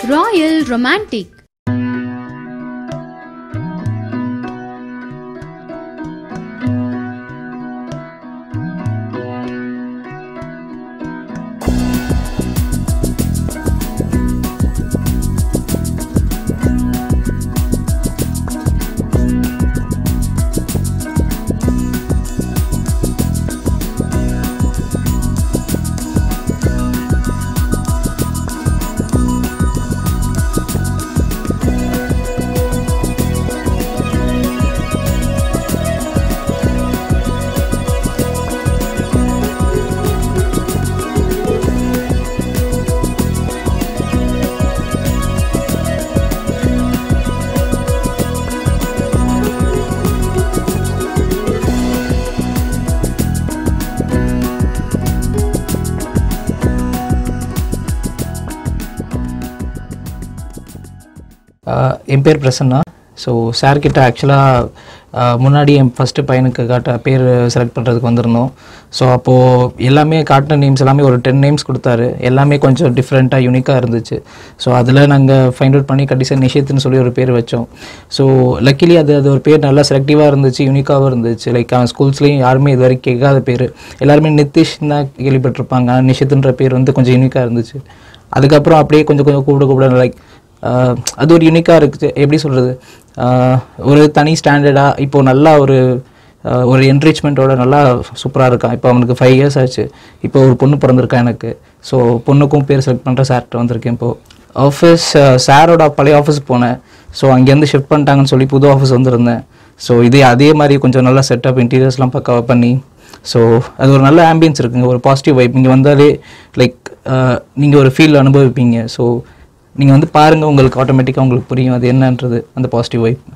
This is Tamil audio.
Royal Romantic. ஆஹ் என் பேர் பிரசன்னா ஸோ சார்கிட்ட ஆக்சுவலாக முன்னாடி என் ஃபஸ்ட்டு பையனுக்கு காட்ட பேர் செலக்ட் பண்ணுறதுக்கு வந்திருந்தோம் ஸோ அப்போது எல்லாமே காட்டின நேம்ஸ் எல்லாமே ஒரு டென் நேம்ஸ் கொடுத்தாரு எல்லாமே கொஞ்சம் டிஃப்ரெண்ட்டாக யூனிக்காக இருந்துச்சு ஸோ அதில் நாங்கள் ஃபைண்ட் அவுட் பண்ணி கடைசியாக நிஷித்னு சொல்லி ஒரு பேர் வச்சோம் ஸோ லக்கிலி அது அது ஒரு பேர் நல்லா செலக்டிவாக இருந்துச்சு யூனிக்காகவும் இருந்துச்சு லைக் அவன் ஸ்கூல்ஸ்லேயும் யாருமே இது வரைக்கும் கேட்காத பேர் எல்லாருமே நிதிஷ் தான் கேள்விப்பட்டிருப்பாங்க ஆனால் நிஷித்ன்ற பேர் வந்து கொஞ்சம் யூனிக்காக இருந்துச்சு அதுக்கப்புறம் அப்படியே கொஞ்சம் கொஞ்சம் கூப்பிட கூப்பிட லைக் ஆஹ் அது ஒரு யூனிக்காக இருக்குது எப்படி சொல்கிறது ஒரு தனி ஸ்டாண்டர்டாக இப்போ நல்லா ஒரு ஆஹ் ஒரு என்ரிச்மெண்ட்டோட நல்லா சூப்பராக இருக்கான் இப்போ அவனுக்கு ஃபைவ் இயர்ஸ் ஆச்சு இப்போ ஒரு பொண்ணு பிறந்திருக்கா எனக்கு ஸோ பொண்ணுக்கும் பேர் செலக்ட் பண்ணுற சார்கிட்ட வந்திருக்கேன் இப்போது ஆஃபீஸ் சாரோட பழைய ஆஃபீஸ் போனேன் ஸோ அங்கேருந்து ஷிஃப்ட் பண்ணிட்டாங்கன்னு சொல்லி புது ஆஃபீஸ் வந்திருந்தேன் ஸோ இதே அதே மாதிரி கொஞ்சம் நல்லா செட்டப் இன்டீரியர்ஸ்லாம் பக்காவாக பண்ணி ஸோ அது ஒரு நல்ல ஆம்பியன்ஸ் இருக்குங்க ஒரு பாசிட்டிவ் வைப் இங்கே வந்தாலே லைக் நீங்கள் ஒரு ஃபீல் அனுபவிப்பீங்க ஸோ நீங்கள் வந்து பாருங்கள் உங்களுக்கு ஆட்டோமேட்டிக்காக உங்களுக்கு புரியும் அது என்னன்றது அந்த பாசிட்டிவ் வைப்